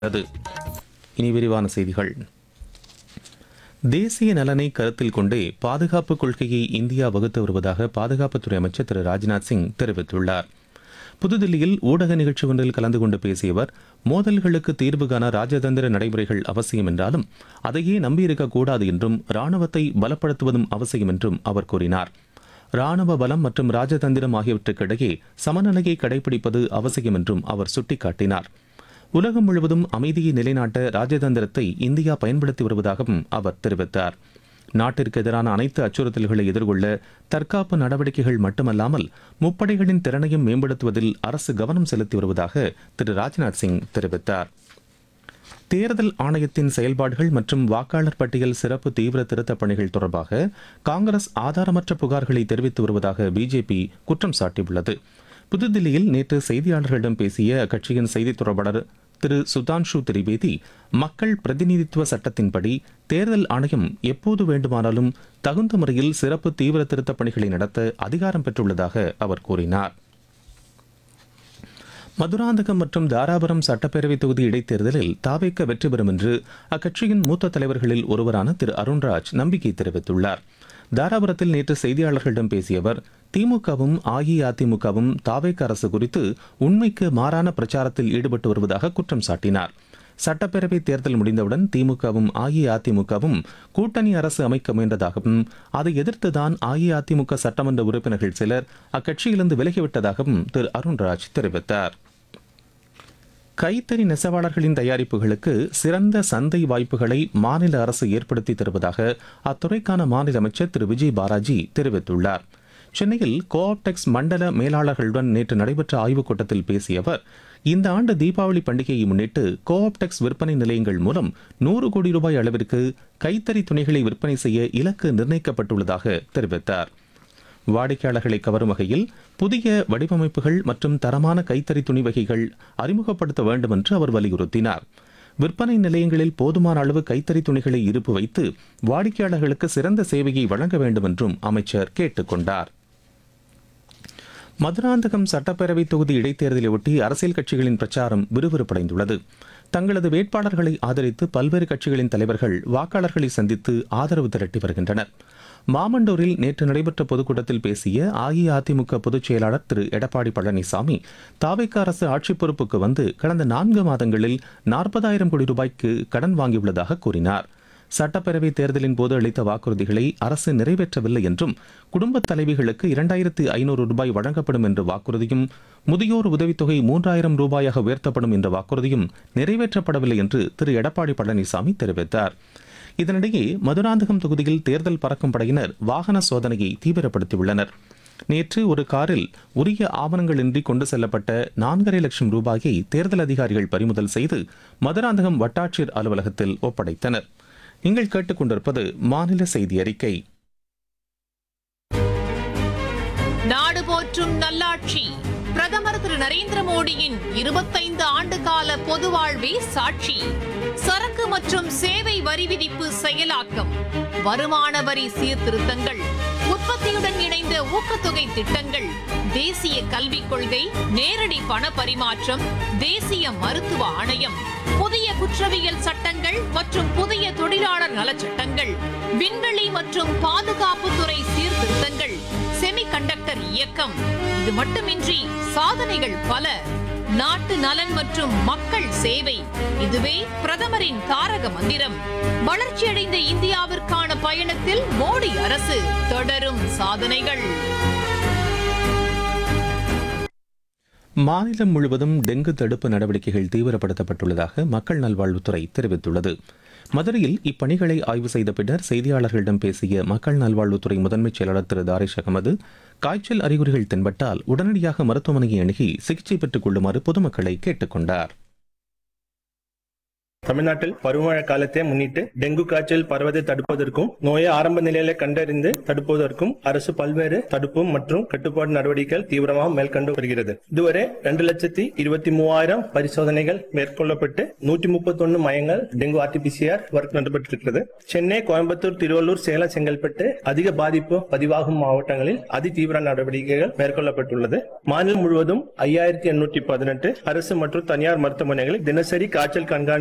அது இனி விரிவான செய்திகள் தேசிய நலனை கருத்தில் கொண்டே பாதுகாப்பு கொள்கையை இந்தியா வகுத்து வருவதாக பாதுகாப்புத்துறை அமைச்சர் திரு ராஜ்நாத் சிங் தெரிவித்துள்ளார் புதுதில்லியில் ஊடக நிகழ்ச்சி ஒன்றில் கலந்து கொண்டு பேசிய அவர் மோதல்களுக்கு தீர்வு காண ராஜதந்திர நடைமுறைகள் அவசியம் என்றாலும் அதையே நம்பியிருக்கக் கூடாது என்றும் ராணுவத்தை பலப்படுத்துவதும் அவசியம் என்றும் அவர் கூறினார் ராணுவ பலம் மற்றும் ராஜதந்திரம் ஆகியவற்றுக்கிடையே சமநிலையை கடைபிடிப்பது அவசியம் என்றும் அவர் சுட்டிக்காட்டினார் உலகம் முழுவதும் அமைதியை நிலைநாட்ட ராஜதந்திரத்தை இந்தியா பயன்படுத்தி வருவதாகவும் அவர் தெரிவித்தார் நாட்டிற்கு எதிரான அனைத்து அச்சுறுத்தல்களை எதிர்கொள்ள தற்காப்பு நடவடிக்கைகள் மட்டுமல்லாமல் முப்படைகளின் திறனையும் மேம்படுத்துவதில் அரசு கவனம் செலுத்தி வருவதாக திரு ராஜ்நாத் சிங் தெரிவித்தார் தேர்தல் ஆணையத்தின் செயல்பாடுகள் மற்றும் வாக்காளர் பட்டியல் சிறப்பு தீவிர திருத்தப் பணிகள் தொடர்பாக காங்கிரஸ் ஆதாரமற்ற புகார்களை தெரிவித்து வருவதாக பிஜேபி குற்றம் சாட்டியுள்ளது புதுதில்லியில் நேற்று செய்தியாளர்களிடம் பேசிய அக்கட்சியின் செய்தித் தொடர்பாளர் திரு சுதான்ஷு திரிவேதி மக்கள் பிரதிநிதித்துவ சட்டத்தின்படி தேர்தல் ஆணையம் எப்போது வேண்டுமானாலும் தகுந்த முறையில் சிறப்பு தீவிர திருத்தப் பணிகளை நடத்த அதிகாரம் பெற்றுள்ளதாக அவர் கூறினார் மதுராந்தகம் மற்றும் தாராபுரம் சட்டப்பேரவை தொகுதி இடைத்தேர்தலில் தாவேக்க வெற்றி பெறும் என்று அக்கட்சியின் மூத்த தலைவர்களில் ஒருவரான திரு அருண்ராஜ் நம்பிக்கை தெரிவித்துள்ளார் தாராபுரத்தில் நேற்று செய்தியாளர்களிடம் பேசிய அவர் திமுகவும் அஇஅதிமுகவும் தாவேக்க அரசு குறித்து உண்மைக்கு மாறான பிரச்சாரத்தில் ஈடுபட்டு வருவதாக குற்றம் சாட்டினார் சட்டப்பேரவை தேர்தல் முடிந்தவுடன் திமுகவும் அஇஅதிமுகவும் கூட்டணி அரசு அமைக்க முயன்றதாகவும் அதை எதிர்த்துதான் அஇஅதிமுக சட்டமன்ற உறுப்பினர்கள் சிலர் அக்கட்சியிலிருந்து விலகிவிட்டதாகவும் திரு அருண்ராஜ் தெரிவித்தார் கைத்தறி நெசவாளர்களின் தயாரிப்புகளுக்கு சிறந்த சந்தை வாய்ப்புகளை மாநில அரசு ஏற்படுத்தி தருவதாக அத்துறைக்கான மாநில அமைச்சர் திரு விஜய் பாலாஜி தெரிவித்துள்ளார் சென்னையில் கோஆப்டெக்ஸ் மண்டல மேலாளர்களுடன் நேற்று நடைபெற்ற ஆய்வுக் கூட்டத்தில் பேசிய அவர் இந்த ஆண்டு தீபாவளி பண்டிகையை முன்னிட்டு கோஆப்டெக்ஸ் விற்பனை நிலையங்கள் மூலம் நூறு கோடி ரூபாய் அளவிற்கு கைத்தறி துணிகளை விற்பனை செய்ய இலக்கு நிர்ணயிக்கப்பட்டுள்ளதாக தெரிவித்தார் வாடிக்கையாளர்களை கவரும் வகையில் புதிய வடிவமைப்புகள் மற்றும் தரமான கைத்தறி துணி வகைகள் அறிமுகப்படுத்த வேண்டும் என்று அவர் வலியுறுத்தினார் விற்பனை நிலையங்களில் போதுமான அளவு கைத்தறி துணிகளை இருப்பு வைத்து வாடிக்கையாளர்களுக்கு சிறந்த சேவையை வழங்க வேண்டும் என்றும் அமைச்சர் கேட்டுக்கொண்டார் மதுராந்தகம் சட்டப்பேரவை தொகுதி இடைத்தேர்தலையொட்டி அரசியல் கட்சிகளின் பிரச்சாரம் விறுவிறுப்படைந்துள்ளது தங்களது வேட்பாளர்களை ஆதரித்து பல்வேறு கட்சிகளின் தலைவர்கள் வாக்காளர்களை சந்தித்து ஆதரவு திரட்டி வருகின்றனர் மாமண்டூரில் நேற்று நடைபெற்ற பொதுக்கூட்டத்தில் பேசிய அஇஅதிமுக பொதுச் செயலாளர் திரு எடப்பாடி பழனிசாமி தாவைக்க அரசு ஆட்சி பொறுப்புக்கு வந்து கடந்த நான்கு மாதங்களில் நாற்பதாயிரம் கோடி ரூபாய்க்கு கடன் வாங்கியுள்ளதாக கூறினார் சட்டப்பேரவை தேர்தலின் போது அளித்த வாக்குறுதிகளை அரசு நிறைவேற்றவில்லை என்றும் குடும்பத் தலைவிகளுக்கு இரண்டாயிரத்து ஐநூறு ரூபாய் வழங்கப்படும் என்ற வாக்குறுதியும் முதியோர் உதவித்தொகை மூன்றாயிரம் ரூபாயாக உயர்த்தப்படும் என்ற வாக்குறுதியும் நிறைவேற்றப்படவில்லை என்று திரு எடப்பாடி பழனிசாமி தெரிவித்தார் இதனிடையே மதுராந்தகம் தொகுதியில் தேர்தல் பறக்கும் படையினர் வாகன சோதனையை தீவிரப்படுத்தியுள்ளனர் நேற்று ஒரு காரில் உரிய ஆவணங்களின்றி கொண்டு செல்லப்பட்ட நான்கரை லட்சம் ரூபாயை தேர்தல் அதிகாரிகள் பறிமுதல் செய்து மதுராந்தகம் வட்டாட்சியர் அலுவலகத்தில் ஒப்படைத்தனர் நீங்கள் கேட்டுக்கொண்டிருப்பது மாநில செய்தி அறிக்கை நாடு போற்றும் நல்லாட்சி பிரதமர் திரு நரேந்திர மோடியின் இருபத்தைந்து ஆண்டு கால பொது வாழ்வே சாட்சி சரக்கு மற்றும் சேவை வரி விதிப்பு செயலாக்கம் வருமான வரி சீர்திருத்தங்கள் உற்பத்தியுடன் இணைந்த ஊக்கத்தொகை திட்டங்கள் தேசிய கல்விக் கொள்கை நேரடி பண பரிமாற்றம் தேசிய மருத்துவ ஆணையம் புதிய குற்றவியல் சட்டங்கள் மற்றும் புதிய தொழிலாளர் நலச்சட்டங்கள் விண்வெளி மற்றும் பாதுகாப்புத்துறை சீர்திருத்தங்கள் செமிகண்டக்டர் இயக்கம் இது மட்டுமின்றி சாதனைகள் பல நாட்டு நலன் மற்றும் மக்கள் சேவை இதுவே பிரதமரின் தாரக மந்திரம் வளர்ச்சியடைந்த இந்தியாவிற்கான பயணத்தில் மோடி அரசு தொடரும் சாதனைகள் மாநிலம் முழுவதும் டெங்கு தடுப்பு நடவடிக்கைகள் தீவிரப்படுத்தப்பட்டுள்ளதாக மக்கள் நல்வாழ்வுத்துறை தெரிவித்துள்ளது மதுரையில் இப்பணிகளை ஆய்வு செய்த பின்னர் செய்தியாளர்களிடம் பேசிய மக்கள் நல்வாழ்வுத்துறை முதன்மைச் செயலாளர் திரு தாரிஷ் அகமது காய்ச்சல் அறிகுறிகள் தென்பட்டால் உடனடியாக மருத்துவமனையை அணுகி சிகிச்சை பெற்றுக் கொள்ளுமாறு பொதுமக்களை கேட்டுக் கொண்டார் தமிழ்நாட்டில் பருவமழை காலத்தை முன்னிட்டு டெங்கு காய்ச்சல் பரவதை தடுப்பதற்கும் நோயை ஆரம்ப நிலையில கண்டறிந்து தடுப்பதற்கும் அரசு பல்வேறு தடுப்பு மற்றும் கட்டுப்பாடு நடவடிக்கைகள் தீவிரமாக மேற்கொண்டு வருகிறது இதுவரை இரண்டு லட்சத்தி இருபத்தி மூவாயிரம் பரிசோதனைகள் மேற்கொள்ளப்பட்டு நூற்றி முப்பத்தொன்னு மையங்கள் டெங்கு ஆர்டிபிசிஆர் ஒர்க் நடைபெற்றிருக்கிறது சென்னை கோயம்புத்தூர் திருவள்ளூர் சேலம் செங்கல்பட்டு அதிக பாதிப்பு பதிவாகும் மாவட்டங்களில் அதி தீவிர நடவடிக்கைகள் மேற்கொள்ளப்பட்டுள்ளது மாநிலம் முழுவதும் ஐயாயிரத்தி எண்ணூற்றி பதினெட்டு அரசு மற்றும் தனியார் மருத்துவமனைகளில் தினசரி காய்ச்சல் கண்காணி